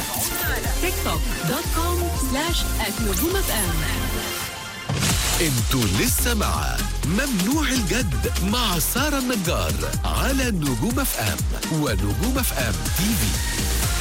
تيك توك دوت كوم سلاش نجوم اف ام انتوا لسه مع ممنوع الجد مع سارة النجار على نجوم اف ام ونجوم اف ام تي في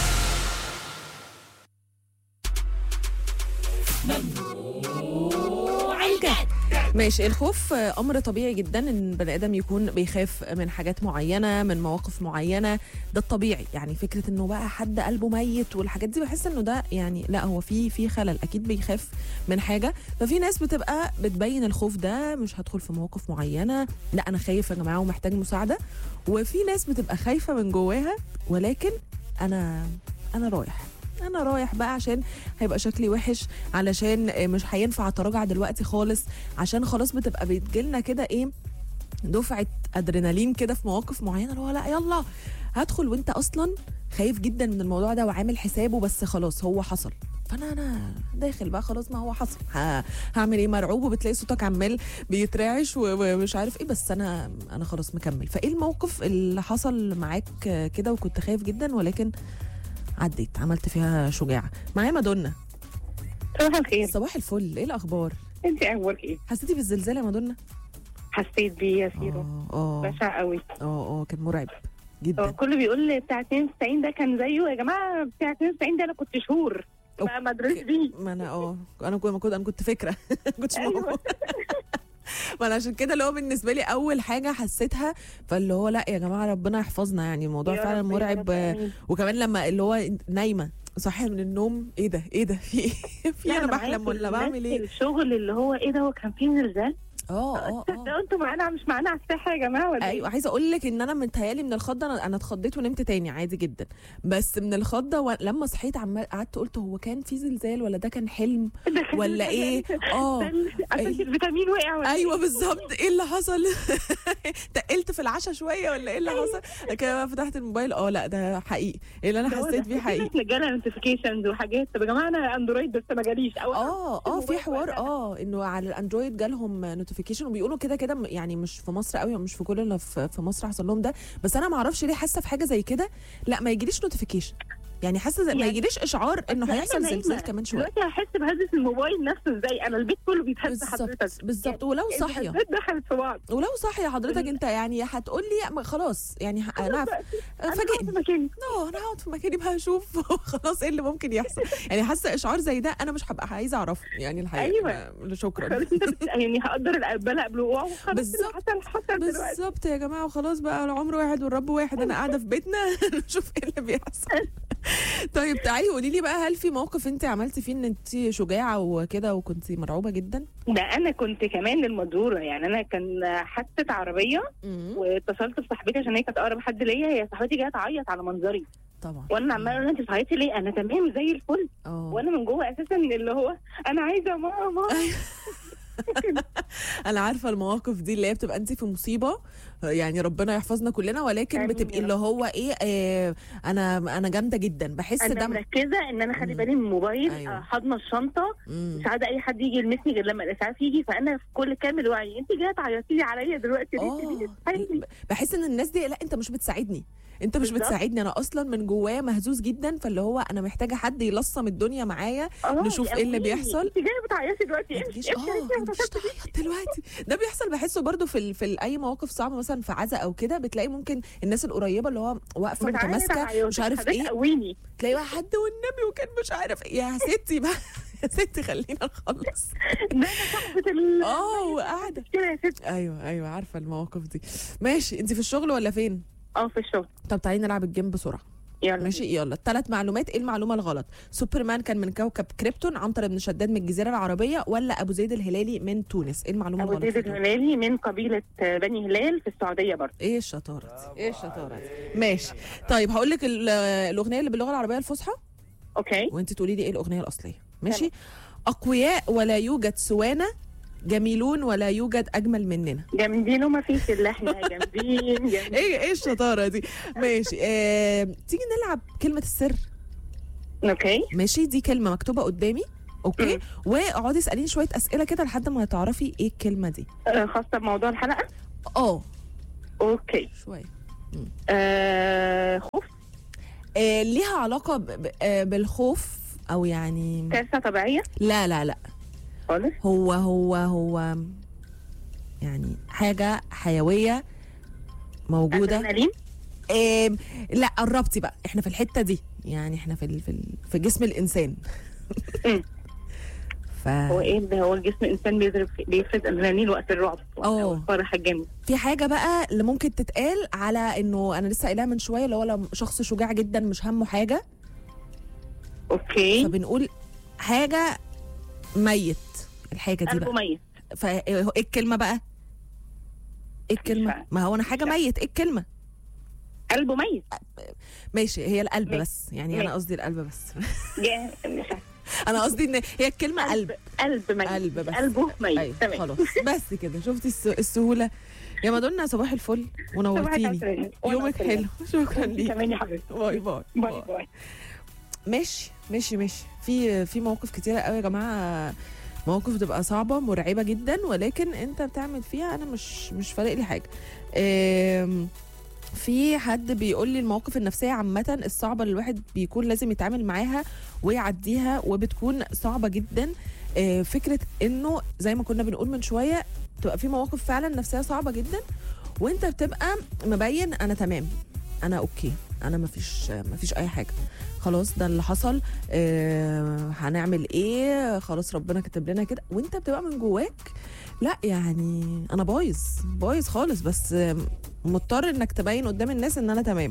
ماشي الخوف آه، امر طبيعي جدا ان البني ادم يكون بيخاف من حاجات معينه من مواقف معينه ده الطبيعي يعني فكره انه بقى حد قلبه ميت والحاجات دي بحس انه ده يعني لا هو في في خلل اكيد بيخاف من حاجه ففي ناس بتبقى بتبين الخوف ده مش هدخل في مواقف معينه لا انا خايف يا جماعه ومحتاج مساعده وفي ناس بتبقى خايفه من جواها ولكن انا انا رايح انا رايح بقى عشان هيبقى شكلي وحش علشان مش هينفع اتراجع دلوقتي خالص عشان خلاص بتبقى بتجيلنا كده ايه دفعه ادرينالين كده في مواقف معينه اللي هو لا يلا هدخل وانت اصلا خايف جدا من الموضوع ده وعامل حسابه بس خلاص هو حصل فانا انا داخل بقى خلاص ما هو حصل ه- هعمل ايه مرعوب وبتلاقي صوتك عمال بيترعش و- ومش عارف ايه بس انا انا خلاص مكمل فايه الموقف اللي حصل معاك كده وكنت خايف جدا ولكن عديت عملت فيها شجاعه معايا مادونا صباح الخير صباح الفل ايه الاخبار انت اخبارك ايه حسيتي بالزلزال يا مادونا حسيت بيه يا سيرو اه اه بشع قوي اه اه كان مرعب هو جدا كله بيقول بتاع 92 ده كان زيه يا جماعه بتاع 92 ده انا كنت شهور ما أوكي. ما ادريش بيه ما انا اه انا كنت كنت- انا كنت فكره كنتش أيوة. موجودة. ما انا عشان كده اللي هو بالنسبه لي اول حاجه حسيتها فاللي هو لا يا جماعه ربنا يحفظنا يعني الموضوع يا فعلا رب، يا مرعب رب، آمين. وكمان لما اللي هو نايمه صاحيه من النوم ايه ده ايه ده في ايه في لا، انا معايا بحلم في ولا الناس بعمل ايه الشغل اللي هو ايه ده هو كان فيه زلزال اه اه اه تصدقوا انتوا معانا مش معانا على الساحه يا جماعه ولا ايوه عايزه اقول لك ان انا متهيالي من الخضه انا انا اتخضيت ونمت تاني عادي جدا بس من الخضه ولما صحيت عمال قعدت قلت هو كان في زلزال ولا ده كان حلم ده كان ولا ايه اه عشان أي- الفيتامين وقع ولا ايوه إيه؟ بالظبط ايه اللي حصل تقلت في العشاء شويه ولا ايه اللي حصل كده بقى فتحت الموبايل اه لا ده حقيقي ايه اللي انا ده هو حسيت ده. بيه في حقيقي ناس جالها نوتيفيكيشنز وحاجات طب يا جماعه انا اندرويد بس ما جاليش او اه اه في الموبايل حوار وقع. اه انه على الاندرويد جالهم نوتيفيكيشن وبيقولوا كده كده م- يعني مش في مصر قوي ومش في كل اللي في في مصر حصل لهم ده بس انا ما اعرفش ليه حاسه في حاجه زي كده لا ما يجيليش نوتيفيكيشن يعني حاسه زي- ما يعني- يجيليش اشعار انه أصل أنا هيحصل نايمة. زلزال كمان شويه دلوقتي هحس بهزه الموبايل نفسه ازاي انا البيت كله بيتهز حضرتك بالظبط بالظبط ولو صاحيه الهزات دخلت في بعض ولو صاحيه حضرتك انت يعني هتقول لي ما خلاص يعني ه- انا انا فاجئني قاعدة في مكاني اه انا هقعد في مكاني بقى اشوف خلاص ايه اللي ممكن يحصل يعني حاسه اشعار زي ده انا مش هبقى عايزه اعرفه يعني الحقيقه أيوة. ما- شكرا خلاص انت بت- يعني هقدر البلا قبل وقوعه وخلاص بالظبط. حصل حصل دلوقتي بالظبط يا جماعه وخلاص بقى العمر واحد والرب واحد انا قاعده في بيتنا نشوف ايه اللي بيحصل طيب تعالي قولي لي بقى هل في موقف انت عملتي فيه ان انت شجاعه وكده وكنت مرعوبه جدا ده انا كنت كمان المجروره يعني انا كان حادثه عربيه امم واتصلت بصاحبتي عشان هي كانت اقرب حد ليا هي صاحبتي جايه تعيط على منظري طبعا وانا عماله اقول لها انت بتعيطي ليه انا تمام زي الفل اه وانا من جوه اساسا اللي هو انا عايزه ماما انا عارفه المواقف دي اللي هي بتبقى انت في مصيبه يعني ربنا يحفظنا كلنا ولكن آمين بتبقي يا اللي هو ايه آه انا انا جامده جدا بحس انا ده مركزه ان انا خلي مم. بالي من الموبايل أيوة. آه، حاضنه الشنطه مم. مش عاده اي حد يجي يلمسني غير لما الاسعاف يجي فانا في كل كامل وعي انت جايه تعيطي لي عليا دلوقتي ليه تيجي اه تساعدني؟ بحس ان الناس دي لا انت مش بتساعدني انت مش بالظبط. بتساعدني انا اصلا من جوايا مهزوز جدا فاللي هو انا محتاجه حد يلصم الدنيا معايا آه، نشوف ايه اللي يقويني. بيحصل. انت جايه بتعيطي دلوقتي ما امشي تجيش امشي اه امشي ما تجيش تعيط دلوقتي ده بيحصل بحسه برضو في ال... في ال- اي مواقف صعبه مثلا في عزا او كده بتلاقي ممكن الناس القريبه اللي هو واقفه بتعيط متماسكه عياط. مش عارف حضرتك ايه قويني تلاقي واحد حد والنبي وكان مش عارف ايه يا ستي بقى يا ستي خلينا نخلص ده انا صاحبه ال اه وقاعده كده يا ست ايوه ايوه عارفه المواقف دي ماشي انت في الشغل ولا فين اه في الشغل طب تعالي نلعب الجيم بسرعه يلا ماشي يلا ثلاث معلومات ايه المعلومه الغلط سوبرمان كان من كوكب كريبتون عنتر بن شداد من الجزيره العربيه ولا ابو زيد الهلالي من تونس ايه المعلومه ابو الغلط زيد في دول؟ الهلالي من قبيله بني هلال في السعوديه برضه ايه الشطاره دي ايه الشطاره دي ماشي طيب هقول لك ال- الاغنيه اللي باللغه العربيه الفصحى اوكي وانت تقولي لي ايه الاغنيه الاصليه ماشي اقوياء ولا يوجد سوانا جميلون ولا يوجد اجمل مننا جامدين وما فيش الا احنا جامدين جامدين ايه ايه الشطاره دي ماشي آه، تيجي نلعب كلمه السر اوكي ماشي دي كلمه مكتوبه قدامي اوكي واقعدي اساليني شويه اسئله كده لحد ما تعرفي ايه الكلمه دي آه، خاصه بموضوع الحلقه اه اوكي شويه آه خوف آه ليها علاقه ب... ب... آه بالخوف او يعني كارثه طبيعيه لا لا لا خالص هو هو هو يعني حاجه حيويه موجوده ادرينالين آم، لا قربتي بقى احنا في الحته دي يعني احنا في ال... في, ال... في جسم الانسان مم. ف هو ايه ده هو الجسم الانسان بيضرب بيفرز ادرينالين وقت الرعب أوه. الفرح الجامد في حاجه بقى اللي ممكن تتقال على انه انا لسه قايلها من شويه اللي هو لو شخص شجاع جدا مش همه حاجه اوكي فبنقول حاجه ميت الحاجه دي قلبه بقى ميت فايه الكلمه بقى ايه الكلمه عارفة. ما هو انا حاجه مش عارفة. ميت ايه الكلمه قلبه ميت ماشي هي القلب ماشي. بس يعني انا ماشي. قصدي القلب بس جا- مش عارفة. انا قصدي ان هي الكلمه قلب قلب ميت قلب بس. قلبه ميت ايوه تمام خلاص بس كده شفتي الس- السهوله يا مادونا صباح الفل ونورتيني صباح الخير. يومك وأنا حلو شكرا وأنتي ليك كمان يا حبيبتي باي باي باي باي ماشي ماشي ماشي في في مواقف كتيره قوي يا جماعه مواقف بتبقى صعبه مرعبه جدا ولكن انت بتعمل فيها انا مش مش فارق لي حاجه آم، في حد بيقول لي المواقف النفسيه عامه الصعبه اللي الواحد بيكون لازم يتعامل معاها ويعديها وبتكون صعبه جدا آه، فكره انه زي ما كنا بنقول من شويه تبقى في مواقف فعلا نفسيه صعبه جدا وانت بتبقى مبين انا تمام انا اوكي انا مفيش مفيش اي حاجه خلاص ده اللي حصل آه هنعمل ايه خلاص ربنا كتب لنا كده وانت بتبقى من جواك لا يعني انا بايظ بايظ خالص بس آه، مضطر انك تبين قدام الناس ان انا تمام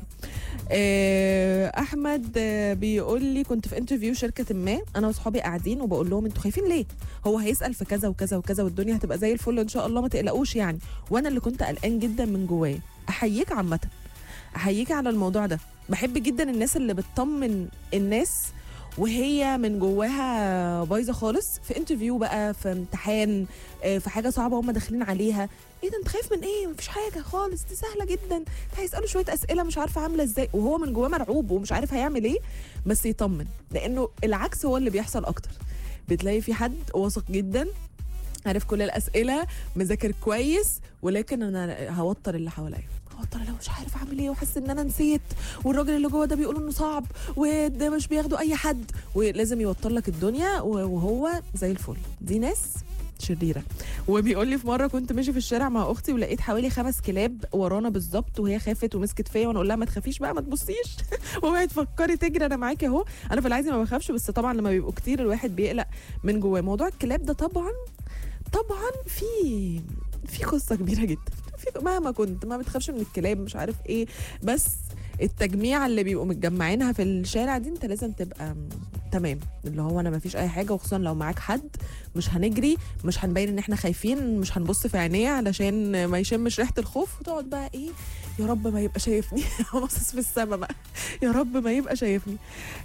آه احمد آه بيقول لي كنت في انترفيو شركه ما انا واصحابي قاعدين وبقول لهم انتوا خايفين ليه هو هيسال في كذا وكذا وكذا والدنيا هتبقى زي الفل ان شاء الله ما تقلقوش يعني وانا اللي كنت قلقان جدا من جوايا احييك عامه احييك على الموضوع ده بحب جدا الناس اللي بتطمن الناس وهي من جواها بايظه خالص في انترفيو بقى في امتحان آه، في حاجه صعبه هم داخلين عليها ايه ده انت خايف من ايه مفيش حاجه خالص دي سهله جدا ده هيسالوا شويه اسئله مش عارفه عامله ازاي وهو من جواه مرعوب ومش عارف هيعمل ايه بس يطمن لانه العكس هو اللي بيحصل اكتر بتلاقي في حد واثق جدا عارف كل الاسئله مذاكر كويس ولكن انا هوتر اللي حواليا هوتر لو مش عارف اعمل ايه وحاسس ان انا نسيت والراجل اللي جوه ده بيقول انه صعب وده مش بياخدوا اي حد ولازم يوتر لك الدنيا وهو زي الفل دي ناس شريره وبيقول لي في مره كنت ماشي في الشارع مع اختي ولقيت حوالي خمس كلاب ورانا بالظبط وهي خافت ومسكت فيا وانا اقول لها ما تخافيش بقى ما تبصيش وقعدت تفكري تجري انا معاكي اهو انا في العادي ما بخافش بس طبعا لما بيبقوا كتير الواحد بيقلق من جواه موضوع الكلاب ده طبعا طبعا في في قصه كبيره جدا في مهما كنت ما بتخافش من الكلاب مش عارف ايه بس التجميع اللي بيبقوا متجمعينها في الشارع دي انت لازم تبقى م- تمام اللي هو انا ما فيش اي حاجه وخصوصا لو معاك حد مش هنجري مش هنبين ان احنا خايفين مش هنبص في عينيه علشان ما يشمش ريحه الخوف وتقعد بقى ايه يا رب ما يبقى شايفني باصص في السما بقى يا رب ما يبقى شايفني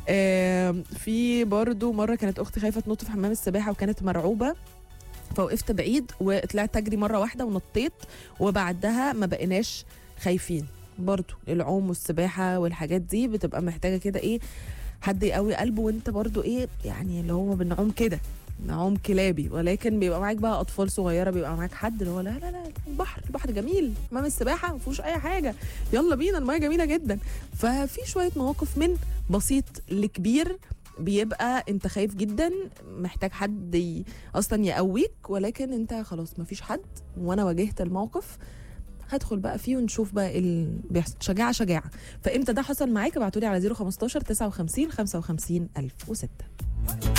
آم، في برضو مره كانت اختي خايفه تنط في حمام السباحه وكانت مرعوبه فوقفت بعيد وطلعت اجري مره واحده ونطيت وبعدها ما بقيناش خايفين برضو العوم والسباحه والحاجات دي بتبقى محتاجه كده ايه حد يقوي قلبه وانت برضو ايه يعني اللي هو بنعوم كده نعوم كلابي ولكن بيبقى معاك بقى اطفال صغيره بيبقى معاك حد اللي هو لا لا لا البحر البحر جميل حمام السباحه ما فيهوش اي حاجه يلا بينا المايه جميله جدا ففي شويه مواقف من بسيط لكبير بيبقى انت خايف جدا محتاج حد ي... اصلا يقويك ولكن انت خلاص مفيش حد وانا واجهت الموقف هدخل بقى فيه ونشوف بقى ايه اللي بيحصل شجاعه شجاعه فامتى ده حصل معاك ابعتولي على 015 59 55 1006